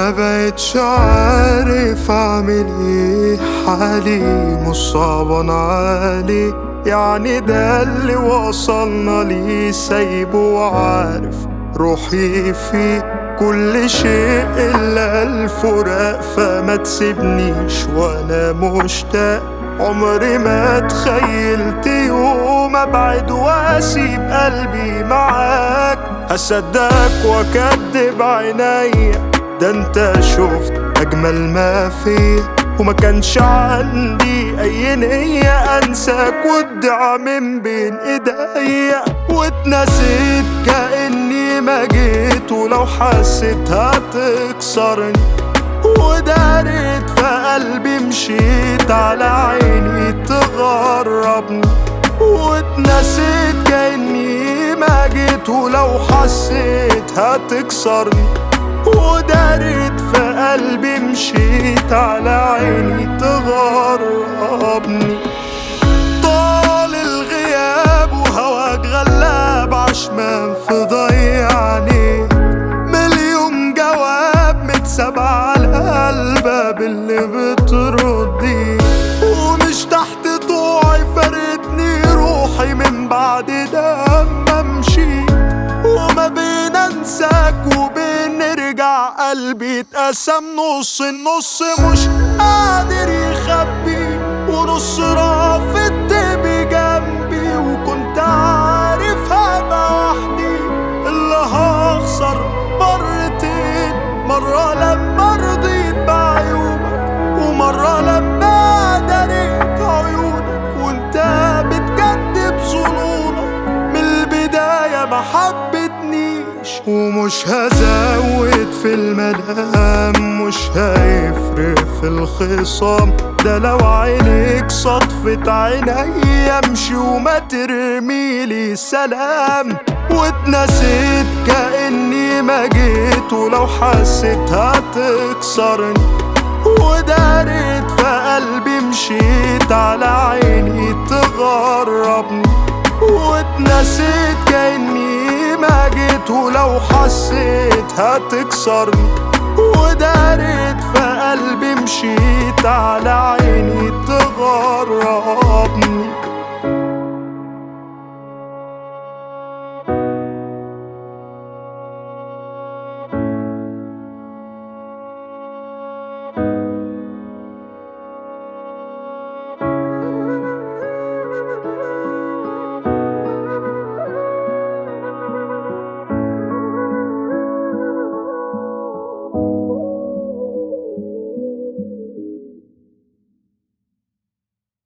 ما بقتش عارف اعمل ايه حالي مش صعبان علي يعني ده اللي وصلنا ليه سايبه وعارف روحي فيه كل شيء الا الفراق فما تسيبنيش وانا مشتاق عمري ما تخيلت يوم ابعد واسيب قلبي معاك هصدقك واكدب عينيا ده انت شفت اجمل ما فيا وما كانش عندي اي نية انساك وادعى من بين ايديا واتنسيت كاني ما جيت ولو حسيت هتكسرني ودارت في قلبي مشيت على عيني تغربني واتنسيت كاني ما جيت ولو حسيت هتكسرني ودارت في قلبي مشيت على عيني تغربني طال الغياب وهواك غلاب عشمان في ضيعني مليون جواب متساب على الباب اللي بتردي ومش تحت طوعي فردني روحي من بعد لما مشيت وما بين انساك وبين نرجع قلبي اتقسم نص النص مش قادر يخبي ونص رافضت بجنبي وكنت عارف هبقى وحدي اللي هخسر مرتين مرة لما رضيت بعيوبك ومرة لما دريت عيونك وانت بتكدب ظنونك من البداية ما حبتنيش ومش هزود في الملام مش هيفرق في الخصام ده لو عينيك صدفة عيني امشي وما ترميلي سلام واتنسيت كأني ما جيت ولو حسيت هتكسرني ودارت في قلبي مشيت على عيني تغربني واتنسيت كأني ما جيت ولو حسيت هتكسرني ودارت في قلبي مشيت على عيني تغربني